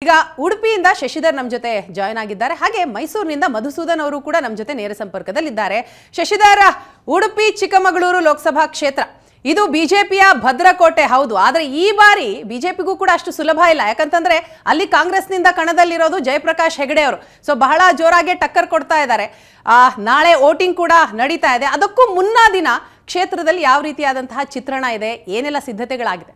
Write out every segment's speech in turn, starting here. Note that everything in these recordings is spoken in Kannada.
ಈಗ ಉಡುಪಿಯಿಂದ ಶಶಿಧರ್ ನಮ್ಮ ಜೊತೆ ಜಾಯ್ನ್ ಆಗಿದ್ದಾರೆ ಹಾಗೆ ಮೈಸೂರಿನಿಂದ ಮಧುಸೂದನ್ ಅವರು ಕೂಡ ನಮ್ಮ ಜೊತೆ ನೇರ ಸಂಪರ್ಕದಲ್ಲಿದ್ದಾರೆ ಶಶಿಧರ್ ಉಡುಪಿ ಚಿಕ್ಕಮಗಳೂರು ಲೋಕಸಭಾ ಕ್ಷೇತ್ರ ಇದು ಬಿಜೆಪಿಯ ಭದ್ರಕೋಟೆ ಹೌದು ಆದರೆ ಈ ಬಾರಿ ಬಿಜೆಪಿಗೂ ಕೂಡ ಅಷ್ಟು ಸುಲಭ ಇಲ್ಲ ಯಾಕಂತಂದ್ರೆ ಅಲ್ಲಿ ಕಾಂಗ್ರೆಸ್ನಿಂದ ಕಣದಲ್ಲಿರೋದು ಜಯಪ್ರಕಾಶ್ ಹೆಗಡೆ ಅವರು ಸೊ ಬಹಳ ಜೋರಾಗಿ ಟಕ್ಕರ್ ಕೊಡ್ತಾ ಇದ್ದಾರೆ ಆ, ನಾಳೆ ವೋಟಿಂಗ್ ಕೂಡ ನಡೀತಾ ಇದೆ ಅದಕ್ಕೂ ಮುನ್ನಾ ದಿನ ಕ್ಷೇತ್ರದಲ್ಲಿ ಯಾವ ರೀತಿಯಾದಂತಹ ಚಿತ್ರಣ ಇದೆ ಏನೆಲ್ಲ ಸಿದ್ಧತೆಗಳಾಗಿದೆ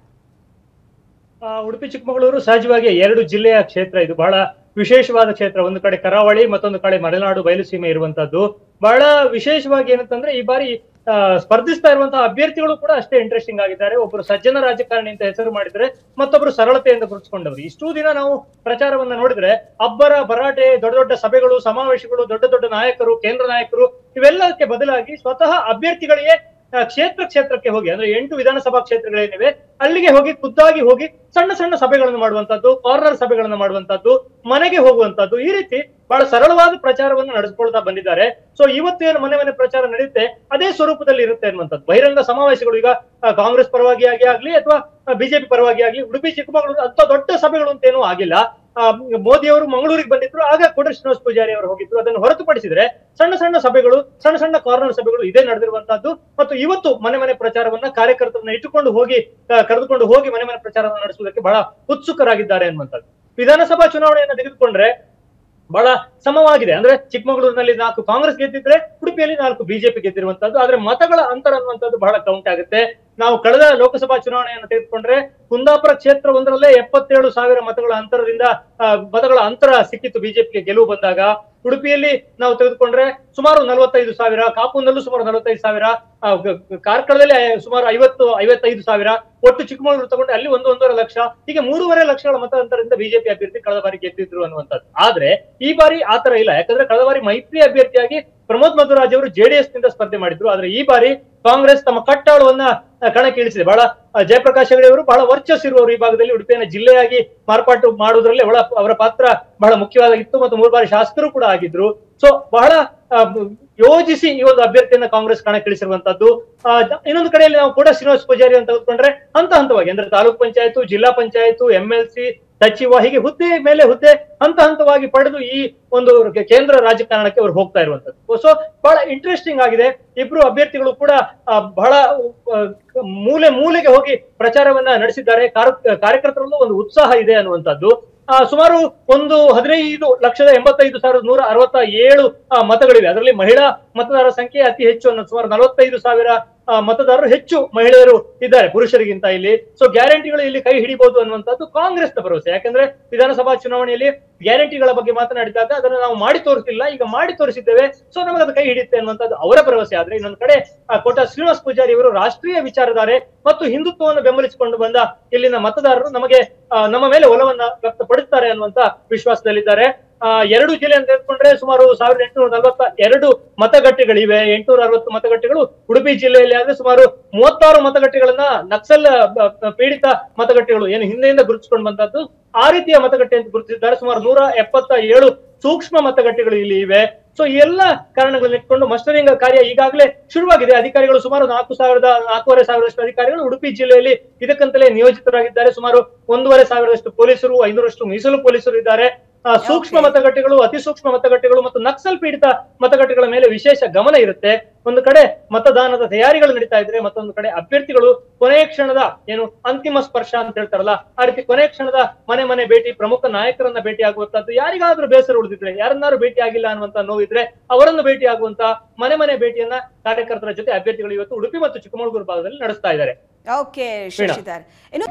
ಆ, ಉಡುಪಿ ಚಿಕ್ಕಮಗಳೂರು ಸಹಜವಾಗಿ ಎರಡು ಜಿಲ್ಲೆಯ ಕ್ಷೇತ್ರ ಇದು ಬಹಳ ವಿಶೇಷವಾದ ಕ್ಷೇತ್ರ ಒಂದು ಕಡೆ ಕರಾವಳಿ ಮತ್ತೊಂದು ಕಡೆ ಮಲೆನಾಡು ಬಯಲುಸೀಮೆ ಇರುವಂತದ್ದು ಬಹಳ ವಿಶೇಷವಾಗಿ ಏನಂತಂದ್ರೆ ಈ ಬಾರಿ ಆ, ಸ್ಪರ್ಧಿಸ್ತಾ ಇರುವಂತಹ ಅಭ್ಯರ್ಥಿಗಳು ಕೂಡ ಅಷ್ಟೇ ಇಂಟ್ರೆಸ್ಟಿಂಗ್ ಆಗಿದ್ದಾರೆ ಒಬ್ಬರು ಸಜ್ಜನ ರಾಜಕಾರಣಿ ಅಂತ ಹೆಸರು ಮಾಡಿದ್ರೆ ಮತ್ತೊಬ್ಬರು ಸರಳತೆಯಿಂದ ಗುರುತಿಸಿಕೊಂಡವರು ಇಷ್ಟೂ ದಿನ ನಾವು ಪ್ರಚಾರವನ್ನ ನೋಡಿದ್ರೆ ಅಬ್ಬರ ಭರಾಟೆ ದೊಡ್ಡ ದೊಡ್ಡ ಸಭೆಗಳು ಸಮಾವೇಶಗಳು ದೊಡ್ಡ ದೊಡ್ಡ ನಾಯಕರು ಕೇಂದ್ರ ನಾಯಕರು ಇವೆಲ್ಲದಕ್ಕೆ ಬದಲಾಗಿ ಸ್ವತಃ ಅಭ್ಯರ್ಥಿಗಳಿಗೆ ಆ, ಕ್ಷೇತ್ರ ಕ್ಷೇತ್ರಕ್ಕೆ ಹೋಗಿ ಅಂದ್ರೆ ಎಂಟು ವಿಧಾನಸಭಾ ಕ್ಷೇತ್ರಗಳೇನಿವೆ ಅಲ್ಲಿಗೆ ಹೋಗಿ ಖುದ್ದಾಗಿ ಹೋಗಿ ಸಣ್ಣ ಸಣ್ಣ ಸಭೆಗಳನ್ನು ಮಾಡುವಂತದ್ದು ಕಾರ್ನರ್ ಸಭೆಗಳನ್ನು ಮಾಡುವಂತದ್ದು ಮನೆಗೆ ಹೋಗುವಂತದ್ದು ಈ ರೀತಿ ಬಹಳ ಸರಳವಾದ ಪ್ರಚಾರವನ್ನು ನಡೆಸ್ಕೊಳ್ತಾ ಬಂದಿದ್ದಾರೆ ಸೊ ಇವತ್ತು ಏನು ಮನೆ ಮನೆ ಪ್ರಚಾರ ನಡೆಯುತ್ತೆ ಅದೇ ಸ್ವರೂಪದಲ್ಲಿ ಇರುತ್ತೆ ಅನ್ನುವಂಥದ್ದು ಬಹಿರಂಗ ಸಮಾವೇಶಗಳು ಈಗ ಆ, ಕಾಂಗ್ರೆಸ್ ಪರವಾಗಿ ಆಗಿ ಆಗ್ಲಿ ಅಥವಾ ಬಿಜೆಪಿ ಪರವಾಗಿ ಆಗ್ಲಿ ಉಡುಪಿ ಚಿಕ್ಕಮಗಳೂರು ಅಂತ ದೊಡ್ಡ ಸಭೆಗಳು ಅಂತ ಏನೂ ಆಗಿಲ್ಲ ಆ, ಮೋದಿ ಅವರು ಮಂಗಳೂರಿಗೆ ಬಂದಿದ್ರು ಆಗ ಕೂಡ ಶ್ರೀನಿವಾಸ ಪೂಜಾರಿ ಅವರು ಹೋಗಿದ್ರು ಅದನ್ನು ಹೊರತುಪಡಿಸಿದ್ರೆ ಸಣ್ಣ ಸಣ್ಣ ಸಭೆಗಳು ಸಣ್ಣ ಸಣ್ಣ ಕಾರ್ನರ್ ಸಭೆಗಳು ಇದೇ ನಡೆದಿರುವಂತಹದ್ದು ಮತ್ತು ಇವತ್ತು ಮನೆ ಮನೆ ಪ್ರಚಾರವನ್ನ ಕಾರ್ಯಕರ್ತರನ್ನ ಇಟ್ಟುಕೊಂಡು ಹೋಗಿ ಆ, ಕರೆದುಕೊಂಡು ಹೋಗಿ ಮನೆ ಮನೆ ಪ್ರಚಾರವನ್ನು ನಡೆಸುವುದಕ್ಕೆ ಬಹಳ ಉತ್ಸುಕರಾಗಿದ್ದಾರೆ ಅನ್ನುವಂಥದ್ದು ವಿಧಾನಸಭಾ ಚುನಾವಣೆಯನ್ನು ತೆಗೆದುಕೊಂಡ್ರೆ ಬಹಳ ಸಮವಾಗಿದೆ ಅಂದ್ರೆ ಚಿಕ್ಕಮಗಳೂರಿನಲ್ಲಿ ನಾಲ್ಕು ಕಾಂಗ್ರೆಸ್ ಗೆದ್ದಿದ್ರೆ ಉಡುಪಿಯಲ್ಲಿ ನಾಲ್ಕು ಬಿಜೆಪಿ ಗೆದ್ದಿರುವಂತದ್ದು ಆದ್ರೆ ಮತಗಳ ಅಂತರ ಅನ್ನುವಂಥದ್ದು ಬಹಳ ಕೌಂಟ್ ಆಗುತ್ತೆ ನಾವು ಕಳೆದ ಲೋಕಸಭಾ ಚುನಾವಣೆಯನ್ನು ತೆಗೆದುಕೊಂಡ್ರೆ ಕುಂದಾಪುರ ಕ್ಷೇತ್ರ ಒಂದರಲ್ಲೇ ಎಪ್ಪತ್ತೇಳು ಸಾವಿರ ಮತಗಳ ಅಂತರದಿಂದ ಆ, ಮತಗಳ ಅಂತರ ಸಿಕ್ಕಿತ್ತು ಬಿಜೆಪಿಗೆ ಗೆಲುವು ಬಂದಾಗ ಉಡುಪಿಯಲ್ಲಿ ನಾವು ತೆಗೆದುಕೊಂಡ್ರೆ ಸುಮಾರು ನಲವತ್ತೈದು ಸಾವಿರ ಕಾಪುನಲ್ಲೂ ಸುಮಾರು ನಲವತ್ತೈದು ಸಾವಿರ ಆ, ಗ- ಗ- ಕಾರ್ಕಳದಲ್ಲಿ ಸುಮಾರು ಐವತ್ತು ಐವತ್ತೈದು ಸಾವಿರ ಒಟ್ಟು ಚಿಕ್ಕಮಗಳೂರು ತಗೊಂಡ್ರೆ ಅಲ್ಲಿ ಒಂದು ಒಂದೂವರೆ ಲಕ್ಷ ಹೀಗೆ ಮೂರುವರೆ ಲಕ್ಷಗಳ ಮತ ಅಂತರದಿಂದ ಬಿಜೆಪಿ ಅಭ್ಯರ್ಥಿ ಕಳೆದ ಬಾರಿ ಗೆದ್ದಿದ್ರು ಅನ್ನುವಂಥದ್ದು ಆದ್ರೆ ಈ ಬಾರಿ ಆತರ ಇಲ್ಲ ಯಾಕಂದ್ರೆ ಕಳೆದ ಬಾರಿ ಮೈತ್ರಿ ಅಭ್ಯರ್ಥಿಯಾಗಿ ಪ್ರಮೋದ್ ಮಧುರಾಜ್ ಅವರು ಜೆಡಿಎಸ್ ನಿಂದ ಸ್ಪರ್ಧೆ ಮಾಡಿದ್ರು ಆದ್ರೆ ಈ ಬಾರಿ ಕಾಂಗ್ರೆಸ್ ತಮ್ಮ ಕಟ್ಟಾಳವನ್ನ ಆ, ಕಣಕ್ಕೆ ಇಳಿಸಿದೆ ಬಹಳ ಆ, ಜಯಪ್ರಕಾಶ್ ಹೆಗಡೆ ಅವರು ಬಹಳ ವರ್ಚಸ್ ಇರುವವರು ಈ ಭಾಗದಲ್ಲಿ ಉಡುಪಿಯನ್ನು ಜಿಲ್ಲೆಯಾಗಿ ಮಾರ್ಪಾಟು ಮಾಡುವುದರಲ್ಲಿ ಅವಳ ಅವರ ಪಾತ್ರ ಬಹಳ ಮುಖ್ಯವಾಗಿತ್ತು ಮತ್ತು ಮೂರು ಬಾರಿ ಶಾಸಕರು ಕೂಡ ಆಗಿದ್ರು ಸೊ ಬಹಳ ಆ, ಯೋಜಿಸಿ ಈ ಒಂದು ಅಭ್ಯರ್ಥಿಯನ್ನ ಕಾಂಗ್ರೆಸ್ ಕಣಕ್ಕಿಳಿಸಿರುವಂತದ್ದು ಆ, ದ- ಇನ್ನೊಂದು ಕಡೆಯಲ್ಲಿ ನಾವು ಕೂಡ ಶ್ರೀನಿವಾಸ ಪೂಜಾರಿ ಅಂತ ತೆಗೆದುಕೊಂಡ್ರೆ ಹಂತ ಹಂತವಾಗಿ ಅಂದ್ರೆ ತಾಲೂಕ್ ಪಂಚಾಯತ್ ಜಿಲ್ಲಾ ಪಂಚಾಯತ್ ಎಂ ಎಲ್ ಸಿ ಸಚಿವ ಹೀಗೆ ಹುದ್ದೆ ಮೇಲೆ ಹುದ್ದೆ ಹಂತ ಹಂತವಾಗಿ ಪಡೆದು ಈ ಒಂದು ಕೆ- ಕೇಂದ್ರ ರಾಜಕಾರಣಕ್ಕೆ ಅವರು ಹೋಗ್ತಾ ಇರುವಂತದ್ದು ಸೊ ಬಹಳ ಇಂಟ್ರೆಸ್ಟಿಂಗ್ ಆಗಿದೆ ಇಬ್ರು ಅಭ್ಯರ್ಥಿಗಳು ಕೂಡ ಆ, ಬಹಳ ಆ, ಮೂಲೆ ಮೂಲೆಗೆ ಹೋಗಿ ಪ್ರಚಾರವನ್ನ ನಡೆಸಿದ್ದಾರೆ ಕಾರ್- ಕಾರ್ಯಕರ್ತರಲ್ಲೂ ಒಂದು ಉತ್ಸಾಹ ಇದೆ ಅನ್ನುವಂಥದ್ದು ಆ, ಸುಮಾರು ಒಂದು ಹದಿನೈದು ಲಕ್ಷದ ಎಂಬತ್ತೈದು ಸಾವಿರದ ನೂರ ಅರವತ್ತ ಏಳು ಆ, ಮತಗಳಿವೆ ಅದರಲ್ಲಿ ಮಹಿಳಾ ಮತದಾರರ ಸಂಖ್ಯೆ ಅತಿ ಹೆಚ್ಚು ಅನ್ನೋ ಸುಮಾರು ನಲವತ್ತೈದು ಸಾವಿರ ಆ, ಮತದಾರರು ಹೆಚ್ಚು ಮಹಿಳೆಯರು ಇದ್ದಾರೆ ಪುರುಷರಿಗಿಂತ ಇಲ್ಲಿ ಸೊ ಗ್ಯಾರಂಟಿಗಳು ಇಲ್ಲಿ ಕೈ ಹಿಡಿಬಹುದು ಅನ್ನುವಂಥದ್ದು ಕಾಂಗ್ರೆಸ್ನ ಭರವಸೆ ಯಾಕಂದ್ರೆ ವಿಧಾನಸಭಾ ಚುನಾವಣೆಯಲ್ಲಿ ಗ್ಯಾರಂಟಿಗಳ ಬಗ್ಗೆ ಮಾತನಾಡಿದಾಗ ಅದನ್ನು ನಾವು ಮಾಡಿ ತೋರಿಸಿಲ್ಲ ಈಗ ಮಾಡಿ ತೋರಿಸಿದ್ದೇವೆ ಸೊ ನಮಗೆ ಅದು ಕೈ ಹಿಡಿಯುತ್ತೆ ಅನ್ನುವಂಥದ್ದು ಅವರ ಭರವಸೆ ಆದ್ರೆ ಇನ್ನೊಂದು ಕಡೆ ಆ, ಕೋಟ ಶ್ರೀನಿವಾಸ ಪೂಜಾರಿ ಅವರು ರಾಷ್ಟ್ರೀಯ ವಿಚಾರಧಾರೆ ಮತ್ತು ಹಿಂದುತ್ವವನ್ನು ಬೆಂಬಲಿಸಿಕೊಂಡು ಬಂದ ಇಲ್ಲಿನ ಮತದಾರರು ನಮಗೆ ಆ, ನಮ್ಮ ಮೇಲೆ ಒಲವನ್ನ ವ್ಯಕ್ತಪಡಿಸ್ತಾರೆ ಅನ್ನುವಂತ ವಿಶ್ವಾಸದಲ್ಲಿದ್ದಾರೆ ಆ, ಎರಡು ಜಿಲ್ಲೆ ಅಂತ ತೆಗೆದುಕೊಂಡ್ರೆ ಸುಮಾರು ಸಾವಿರದ ಎಂಟುನೂರ ನಲವತ್ತ ಎರಡು ಮತಗಟ್ಟೆಗಳಿವೆ ಎಂಟುನೂರ ಅರವತ್ತು ಮತಗಟ್ಟೆಗಳು ಉಡುಪಿ ಜಿಲ್ಲೆಯಲ್ಲಿ ಆದ್ರೆ ಸುಮಾರು ಮೂವತ್ತಾರು ಮತಗಟ್ಟೆಗಳನ್ನ ನಕ್ಸಲ್ ಬ- ಬ- ಪೀಡಿತ ಮತಗಟ್ಟೆಗಳು ಏನು ಹಿಂದೆಯಿಂದ ಗುರುತಿಸಿಕೊಂಡು ಬಂದದ್ದು ಆ ರೀತಿಯ ಮತಗಟ್ಟೆ ಅಂತ ಗುರುತಿಸಿದ್ದಾರೆ ಸುಮಾರು ನೂರ ಎಪ್ಪತ್ತ ಏಳು ಸೂಕ್ಷ್ಮ ಮತಗಟ್ಟೆಗಳು ಇಲ್ಲಿ ಇವೆ ಸೊ ಈ ಎಲ್ಲ ಕಾರಣಗಳನ್ನ ಇಟ್ಕೊಂಡು ಮಸ್ಟರಿಂಗ್ ಕಾರ್ಯ ಈಗಾಗಲೇ ಶುರುವಾಗಿದೆ ಅಧಿಕಾರಿಗಳು ಸುಮಾರು ನಾಲ್ಕು ಸಾವಿರದ ನಾಲ್ಕೂವರೆ ಸಾವಿರದಷ್ಟು ಅಧಿಕಾರಿಗಳು ಉಡುಪಿ ಜಿಲ್ಲೆಯಲ್ಲಿ ಇದಕ್ಕಂತಲೇ ನಿಯೋಜಿತರಾಗಿದ್ದಾರೆ ಸುಮಾರು ಒಂದೂವರೆ ಸಾವಿರದಷ್ಟು ಪೊಲೀಸರು ಐನೂರಷ್ಟು ಮೀಸಲು ಪೊಲೀಸರು ಇದ್ದಾರೆ ಆ, ಸೂಕ್ಷ್ಮ Okay. ಮತಗಟ್ಟೆಗಳು ಅತಿ ಸೂಕ್ಷ್ಮ ಮತಗಟ್ಟೆಗಳು ಮತ್ತು ನಕ್ಸಲ್ ಪೀಡಿತ ಮತಗಟ್ಟೆಗಳ ಮೇಲೆ ವಿಶೇಷ ಗಮನ ಇರುತ್ತೆ ಒಂದು ಕಡೆ ಮತದಾನದ ತಯಾರಿಗಳು ನಡೀತಾ ಇದ್ರೆ ಮತ್ತೊಂದು ಕಡೆ ಅಭ್ಯರ್ಥಿಗಳು ಕೊನೆಯ ಕ್ಷಣದ ಏನು ಅಂತಿಮ ಸ್ಪರ್ಶ ಅಂತ ಹೇಳ್ತಾರಲ್ಲ ಆ ರೀತಿ ಕೊನೆಯ ಕ್ಷಣದ ಮನೆ ಮನೆ ಭೇಟಿ ಪ್ರಮುಖ ನಾಯಕರನ್ನ ಭೇಟಿ ಆಗುವಂತದ್ದು ಯಾರಿಗಾದ್ರೂ ಬೇಸರ ಉಳಿದಿದ್ರೆ ಯಾರನ್ನಾರು ಭೇಟಿ ಆಗಿಲ್ಲ ಅನ್ನುವಂತ ನೋವಿದ್ರೆ ಅವರನ್ನು ಭೇಟಿ ಆಗುವಂತ ಮನೆ ಮನೆ ಭೇಟಿಯನ್ನ ಕಾರ್ಯಕರ್ತರ ಜೊತೆ ಅಭ್ಯರ್ಥಿಗಳು ಇವತ್ತು ಉಡುಪಿ ಮತ್ತು ಚಿಕ್ಕಮಗಳೂರು ಭಾಗದಲ್ಲಿ ನಡೆಸ್ತಾ ಇದ್ದಾರೆ ಓಕೆ ವೀಣಾ. ಶಶಿಧರ್ ಇನ್ನು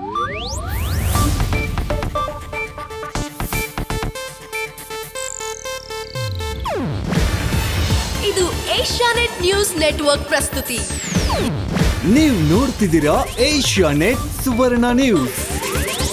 ಇದು ಏಷ್ಯಾನೆಟ್ ನ್ಯೂಸ್ ನೆಟ್ವರ್ಕ್ ಪ್ರಸ್ತುತಿ ನೀವು ನೋಡ್ತಿದ್ದೀರಾ ಏಷ್ಯಾ ನೆಟ್ ಸುವರ್ಣ ನ್ಯೂಸ್